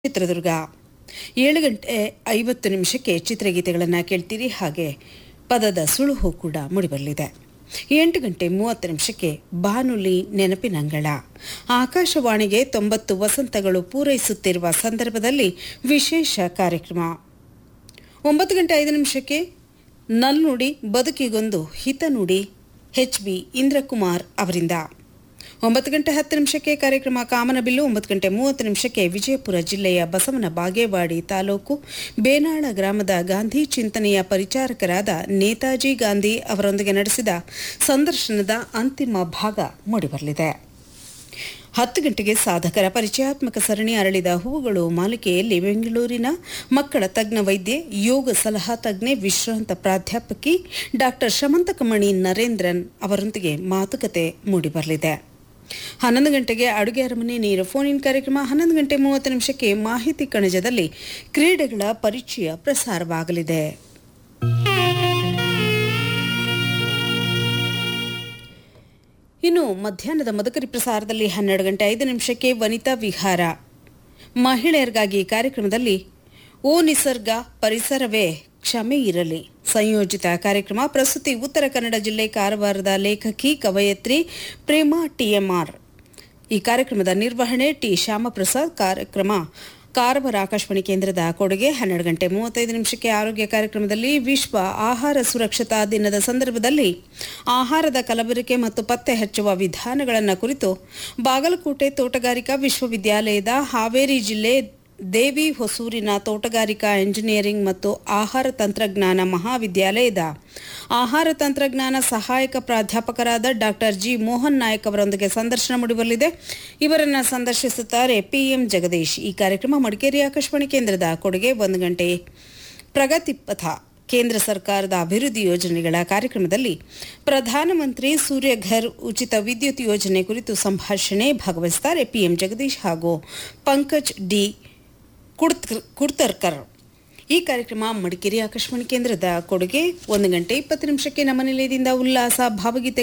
ಚಿತ್ರದುರ್ಗ ಏಳು ಗಂಟೆ ಐವತ್ತು ನಿಮಿಷಕ್ಕೆ ಚಿತ್ರಗೀತೆಗಳನ್ನು ಕೇಳ್ತೀರಿ ಹಾಗೆ ಪದದ ಸುಳುಹು ಕೂಡ ಮೂಡಿಬರಲಿದೆ ಎಂಟು ಗಂಟೆ ಮೂವತ್ತು ನಿಮಿಷಕ್ಕೆ ಬಾನುಲಿ ನೆನಪಿನಂಗಳ ಆಕಾಶವಾಣಿಗೆ ತೊಂಬತ್ತು ವಸಂತಗಳು ಪೂರೈಸುತ್ತಿರುವ ಸಂದರ್ಭದಲ್ಲಿ ವಿಶೇಷ ಕಾರ್ಯಕ್ರಮ ಒಂಬತ್ತು ಗಂಟೆ ಐದು ನಿಮಿಷಕ್ಕೆ ನಲ್ನುಡಿ ಬದುಕಿಗೊಂದು ಹಿತನುಡಿ ಎಚ್ ಬಿ ಇಂದ್ರಕುಮಾರ್ ಅವರಿಂದ ಒಂಬತ್ತು ಗಂಟೆ ಹತ್ತು ನಿಮಿಷಕ್ಕೆ ಕಾರ್ಯಕ್ರಮ ಕಾಮನಬಿಲ್ಲು ಒಂಬತ್ತು ಗಂಟೆ ಮೂವತ್ತು ನಿಮಿಷಕ್ಕೆ ವಿಜಯಪುರ ಜಿಲ್ಲೆಯ ಬಸವನ ಬಾಗೇವಾಡಿ ತಾಲೂಕು ಬೇನಾಳ ಗ್ರಾಮದ ಗಾಂಧಿ ಚಿಂತನೆಯ ಪರಿಚಾರಕರಾದ ನೇತಾಜಿ ಗಾಂಧಿ ಅವರೊಂದಿಗೆ ನಡೆಸಿದ ಸಂದರ್ಶನದ ಅಂತಿಮ ಭಾಗ ಮೂಡಿಬರಲಿದೆ ಹತ್ತು ಗಂಟೆಗೆ ಸಾಧಕರ ಪರಿಚಯಾತ್ಮಕ ಸರಣಿ ಅರಳಿದ ಹೂವುಗಳು ಮಾಲಿಕೆಯಲ್ಲಿ ಬೆಂಗಳೂರಿನ ಮಕ್ಕಳ ತಜ್ಞ ವೈದ್ಯೆ ಯೋಗ ಸಲಹಾ ತಜ್ಞೆ ವಿಶ್ರಾಂತ ಪ್ರಾಧ್ಯಾಪಕಿ ಡಾಕ್ಟರ್ ಶಮಂತಕಮಣಿ ನರೇಂದ್ರನ್ ಅವರೊಂದಿಗೆ ಮಾತುಕತೆ ಮೂಡಿಬರಲಿದೆ ಹನ್ನೊಂದು ಗಂಟೆಗೆ ಅಡುಗೆ ಅರಮನೆ ನೇರ ಫೋನ್ ಇನ್ ಕಾರ್ಯಕ್ರಮ ಹನ್ನೊಂದು ಗಂಟೆ ಮೂವತ್ತು ನಿಮಿಷಕ್ಕೆ ಮಾಹಿತಿ ಕಣಜದಲ್ಲಿ ಕ್ರೀಡೆಗಳ ಪರಿಚಯ ಪ್ರಸಾರವಾಗಲಿದೆ ಇನ್ನು ಮಧ್ಯಾಹ್ನದ ಮದಕರಿ ಪ್ರಸಾರದಲ್ಲಿ ಹನ್ನೆರಡು ಗಂಟೆ ಐದು ನಿಮಿಷಕ್ಕೆ ವನಿತಾ ವಿಹಾರ ಮಹಿಳೆಯರಿಗಾಗಿ ಕಾರ್ಯಕ್ರಮದಲ್ಲಿ ಓ ನಿಸರ್ಗ ಪರಿಸರವೇ ಕ್ಷಮೆ ಇರಲಿ ಸಂಯೋಜಿತ ಕಾರ್ಯಕ್ರಮ ಪ್ರಸ್ತುತಿ ಉತ್ತರ ಕನ್ನಡ ಜಿಲ್ಲೆ ಕಾರವಾರದ ಲೇಖಕಿ ಕವಯತ್ರಿ ಪ್ರೇಮಾ ಟಿಎಂಆರ್ ಈ ಕಾರ್ಯಕ್ರಮದ ನಿರ್ವಹಣೆ ಟಿ ಶ್ಯಾಮಪ್ರಸಾದ್ ಕಾರ್ಯಕ್ರಮ ಕಾರವಾರ ಆಕಾಶವಾಣಿ ಕೇಂದ್ರದ ಕೊಡುಗೆ ಹನ್ನೆರಡು ಗಂಟೆ ಮೂವತ್ತೈದು ನಿಮಿಷಕ್ಕೆ ಆರೋಗ್ಯ ಕಾರ್ಯಕ್ರಮದಲ್ಲಿ ವಿಶ್ವ ಆಹಾರ ಸುರಕ್ಷತಾ ದಿನದ ಸಂದರ್ಭದಲ್ಲಿ ಆಹಾರದ ಕಲಬೆರಕೆ ಮತ್ತು ಪತ್ತೆ ಹಚ್ಚುವ ವಿಧಾನಗಳನ್ನು ಕುರಿತು ಬಾಗಲಕೋಟೆ ತೋಟಗಾರಿಕಾ ವಿಶ್ವವಿದ್ಯಾಲಯದ ಹಾವೇರಿ ಜಿಲ್ಲೆ ದೇವಿ ಹೊಸೂರಿನ ತೋಟಗಾರಿಕಾ ಎಂಜಿನಿಯರಿಂಗ್ ಮತ್ತು ಆಹಾರ ತಂತ್ರಜ್ಞಾನ ಮಹಾವಿದ್ಯಾಲಯದ ಆಹಾರ ತಂತ್ರಜ್ಞಾನ ಸಹಾಯಕ ಪ್ರಾಧ್ಯಾಪಕರಾದ ಡಾಕ್ಟರ್ ಜಿ ಮೋಹನ್ ನಾಯಕ್ ಅವರೊಂದಿಗೆ ಸಂದರ್ಶನ ಮೂಡಿಬರಲಿದೆ ಇವರನ್ನ ಸಂದರ್ಶಿಸುತ್ತಾರೆ ಪಿಎಂ ಜಗದೀಶ್ ಈ ಕಾರ್ಯಕ್ರಮ ಮಡಿಕೇರಿ ಆಕಾಶವಾಣಿ ಕೇಂದ್ರದ ಕೊಡುಗೆ ಒಂದು ಗಂಟೆ ಪ್ರಗತಿ ಪಥ ಕೇಂದ್ರ ಸರ್ಕಾರದ ಅಭಿವೃದ್ಧಿ ಯೋಜನೆಗಳ ಕಾರ್ಯಕ್ರಮದಲ್ಲಿ ಪ್ರಧಾನಮಂತ್ರಿ ಸೂರ್ಯಘರ್ ಉಚಿತ ವಿದ್ಯುತ್ ಯೋಜನೆ ಕುರಿತು ಸಂಭಾಷಣೆ ಭಾಗವಹಿಸುತ್ತಾರೆ ಪಿಎಂ ಜಗದೀಶ್ ಹಾಗೂ ಪಂಕಜ್ ಡಿ ಕುಡ್ತ್- ಕುಡ್ತರ್ಕರ್ ಈ ಕಾರ್ಯಕ್ರಮ ಮಡಿಕೇರಿ ಆಕಾಶವಾಣಿ ಕೇಂದ್ರದ ಕೊಡುಗೆ ಒಂದು ಗಂಟೆ ಇಪ್ಪತ್ತು ನಿಮಿಷಕ್ಕೆ ನಮ್ಮ ನಿಲಯದಿಂದ ಉಲ್ಲಾಸ ಭಾವಗೀತೆ